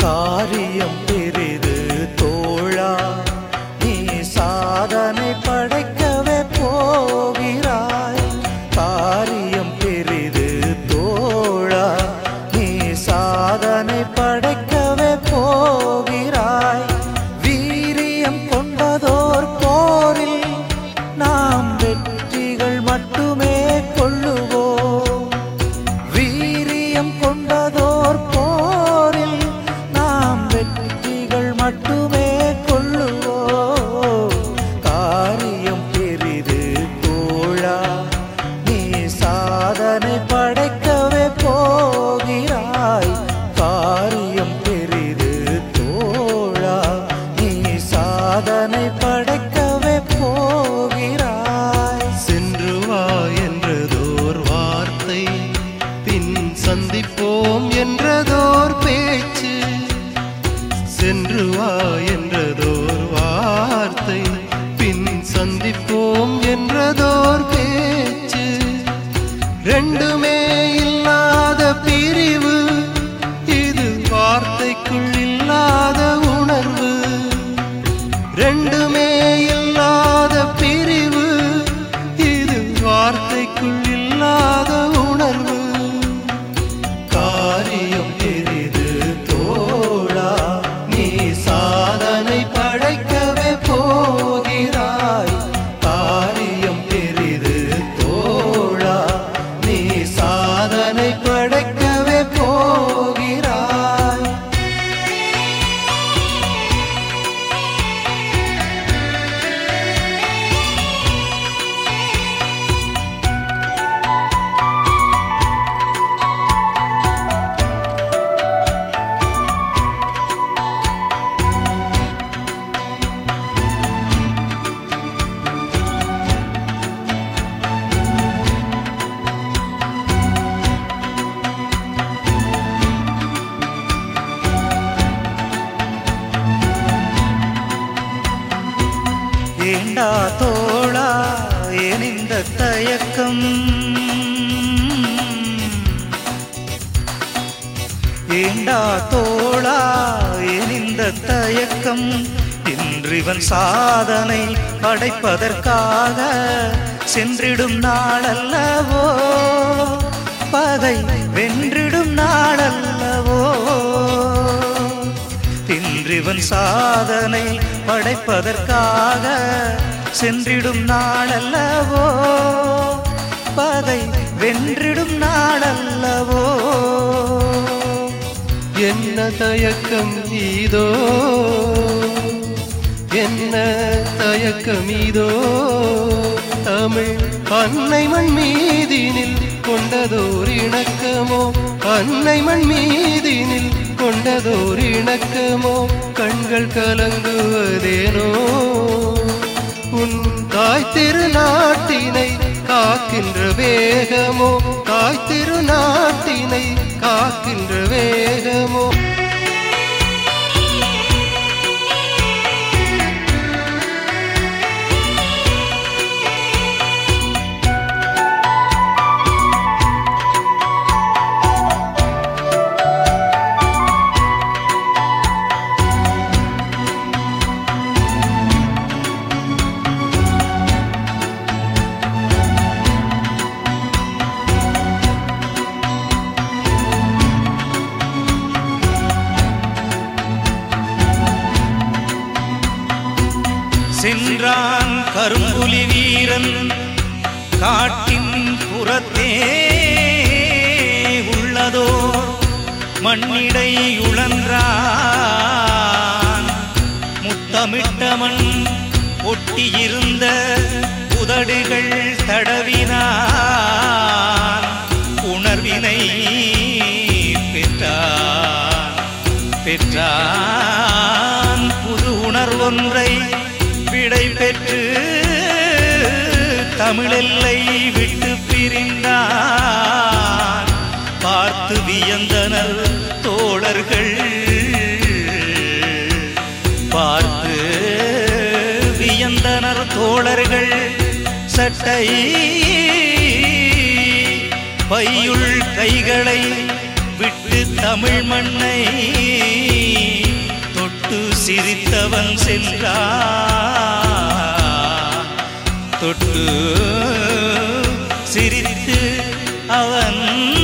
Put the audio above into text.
காரியம் பெரிது தோழா நீ சாதனை படைக்கவே போகிறாய் காரியம் பெரிது தோழா நீ சாதனை படைக்கவே போகிறாய் வீரியம் கொண்டதோர் போரில் நாம் வெற்றிகள் மட்டுமே கொள்ளுவோம் வீரியம் கொண்டதோர் போரில் நாம் வெற்றிகள் மட்டுமே கொள்ளுவோம் காரியம் பெரிது தோழா நீ சாதனை படைக்கவே போகிறாய் காரியம் பெரிது தோழா நீ சாதனை படைக்கவே போகிறாய் சென்று வா என்றதோர் வார்த்தை பின் சந்திப்போம் என்றதோர் பேச்சு சென்று வா என்றதோர் வார்த்தை பின் சந்திப்போம் என்றதோர் பேச்சு ரெண்டுமே இல்லாத பிரிவு இது வார்த்தைக்குள் இல்லாத உணர்வு ரெண்டுமே இல்லாத பிரிவு இது வார்த்தைக்குள் இல்லாத உணர்வு காரியம் பெரிது தோழா நீ சாதனை படைக்கவே போகிறாய் காரியம் பெரிது தோழா நீ சாதனை படைக்கவே போகிறாய் ஏண்டா தோழா ஏன் இந்த தயக்கம் ஏண்டா தோழா ஏன் இந்த தயக்கம் இன்றிவன் சாதனை படைப்பதற்காக சென்றிடும் நாளல்லவோ பகை வென்றிடும் நாளல்லவோ இன்றிவன் சாதனை படைப்பதற்காக சென்றிடும் நாளல்லவோ பகை வென்றிடும் நாளல்லவோ என்ன தயக்கம் இதோ என்ன தயக்கம் இதோ தமிழ் அன்னை மண் மீதினில் கொண்டதோர் இணக்கமோ அன்னை மண் மீதினில் கொண்டதோர் இணக்கமோ கண்கள் கலங்குவதேனோ உன் தாய் திருநாட்டினை காக்கின்ற வேகமோ தாய் திருநாட்டினை காக்கின்ற வேகமோ சென்றான் கரும்புலி வீரன் காட்டின் புறத்தே உள்ளதோ மண்ணிடை உழன்றான் முத்தமிட்ட மண் ஒட்டியிருந்த உதடுகள் தடவினான் உணர்வினை பெற்றான் பெற்றான் புது உணர்வொன்றை விடை பெற்று தமிழெல்லை விட்டு பிரிந்தான் பார்த்து வியந்தனர் தோழர்கள் பார்த்து வியந்தனர் தோழர்கள் சட்டை பையுள் கைகளை விட்டு தமிழ் மண்ணை செய்தவன் சென்றான் தொட்டு சிரித்து அவன்